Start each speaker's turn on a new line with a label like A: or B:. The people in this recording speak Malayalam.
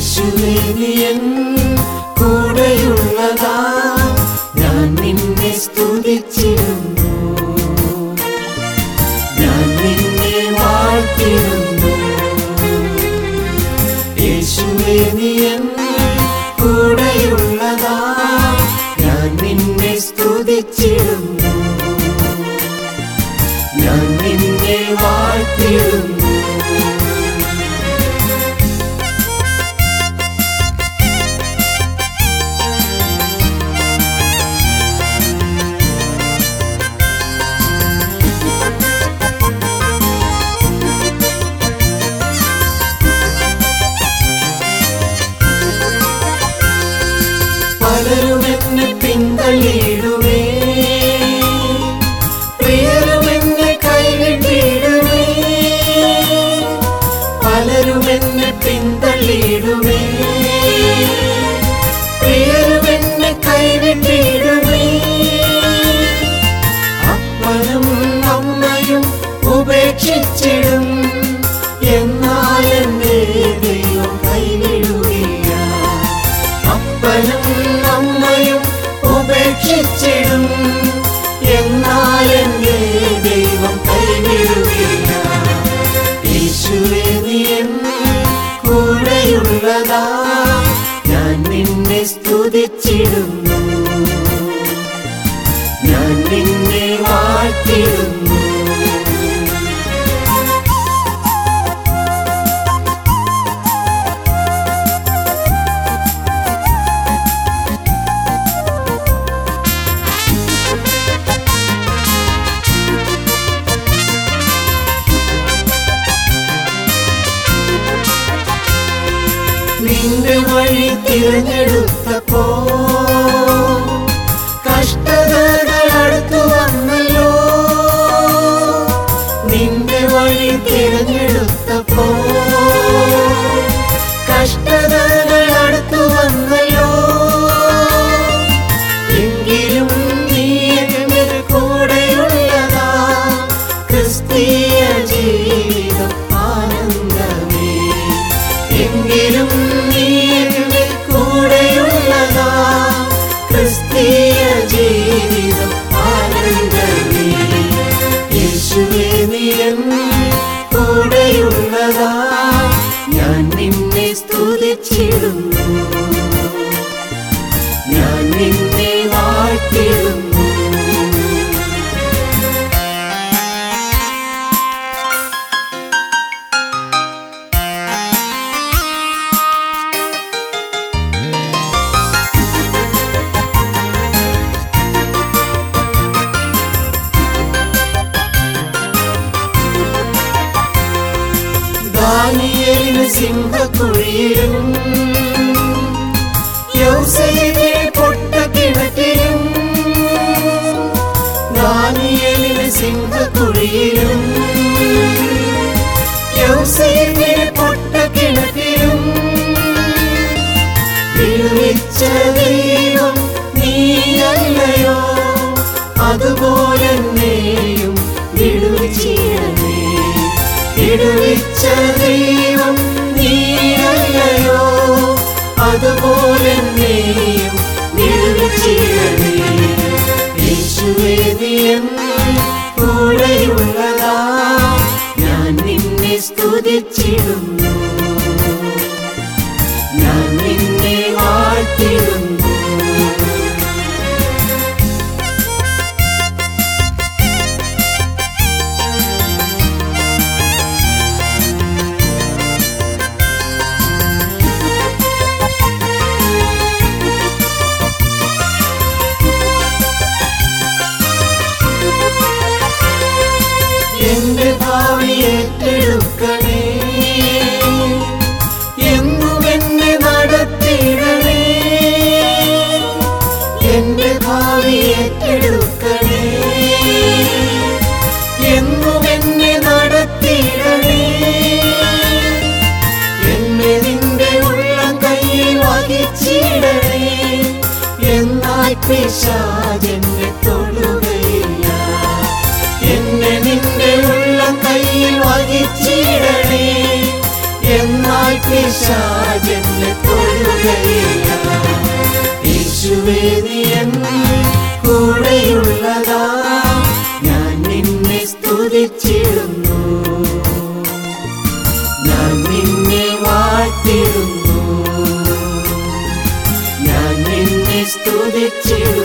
A: യേശുവേ നീ എൻ കൂടെയുള്ളതാ ഞാൻ നിന്നെ സ്തുതിച്ചിരുന്നു ഞാൻ നിന്നെ വാഴ്ത്തിടുന്നു യേശുവേ നീ എൻ കൂടെയുള്ളതാ ഞാൻ നിന്നെ സ്തുതിച്ചിടുന്നു ഞാൻ നിന്നെ വാഴ്ത്തിടുന്നു പലരും എന്നെ പിന്തള്ളിയിടുമേ പ്രിയരും എന്നെ കൈവിട്ടിടുമേ പലരും എന്നെ പിന്തള്ളിയിടുമേ പ്രിയരും എന്നെ കൈവിട്ടിടുമേ അപ്പനും അമ്മയും ഉപേക്ഷിച്ചിടും എന്നാൽ എന്നെ ദൈവം കൈവിടുകയില്ല അപ്പനും അമ്മയും ഉപേക്ഷിച്ചിടും എന്നാൽ എന്നെ ദൈവം കൈവിടുകയില്ല യേശുവേ നീ എൻ കൂടെയുള്ളതാ ഞാൻ നിന്നെ സ്തുതിച്ചിടുന്നു ഞാൻ നിന്നെ വാഴ്ത്തിടുന്നു നിന്റെ വഴി തിരഞ്ഞെടുത്തപ്പോ കഷ്ടതകൾ അടുത്തു വന്നല്ലോ നിന്റെ വഴി തിരഞ്ഞെടുത്തപ്പോ കഷ്ടതകൾ അടുത്തു വന്നല്ലോ എങ്കിലും നീ എന്റെ കൂടെയുള്ളതാ ക്രിസ്തീയ ജീവിതം ആനന്ദമേ എങ്കിലും നീ എന്റെ കൂടെയുള്ളതാ ക്രിസ്തീയ ജീവിതം ആനന്ദമേ യേശുവേ നീ എൻ കൂടെയുള്ളതാ ഞാൻ നിന്നെ സ്തുതിച്ചിടുന്നു ഞാൻ നിന്നെ വാഴ്ത്തിടുന്നു ദാനിയേലിന് സിംഹക്കുഴിയിലും യൗസേപ്പിനെ പൊട്ടക്കിണറ്റിലും ദാനിയേലിന് സിംഹക്കുഴിയിലും യൗസേപ്പിനെ പൊട്ടക്കിണറ്റിലും വിടുവിച്ച ദൈവം നീയല്ലയോ അതുപോലെ എന്നെയും വിടുവിച്ചിടണേ വിടുവിച്ച ദൈവം നീയല്ലയോ അതുപോലെ എന്നെയും വിടുവിച്ചിടണേ യേശുവേ നീ എൻ കൂടെയുള്ളതാ ഞാൻ നിന്നെ സ്തുതിച്ചിടുന്നു ഞാൻ നിന്നെ വാഴ്ത്തിടുന്നു എന്റെ ഭാവി ഏറ്റെടുക്കണേ എന്നും എന്നെ നടത്തിയിടണേ എന്റെ ഭാവി ഏറ്റെടുക്കണേ എന്നും എന്നെ നടത്തിയിടണേ എന്നെ നിന്റെ ഉള്ളം കയ്യിൽ വഹിച്ചിടണേ എന്നാൽ പിശാചെന്നെ തൊടുകയില്ല എന്നെ നിന്റെ ഉള്ളം കയ്യിൽ വഹിച്ചിടണേ എന്നാൽ പിശാചെന്നെ തൊഴുകയില്ല യേശുവേ നീ എന്നിൽ കൂടെയുള്ളതാ ഞാൻ നിന്നെ സ്തുതിച്ചിടുന്നു ഞാൻ നിന്നെ വാഴ്ത്തിടുന്നു ഞാൻ നിന്നെ സ്തുതിച്ചിടുന്നു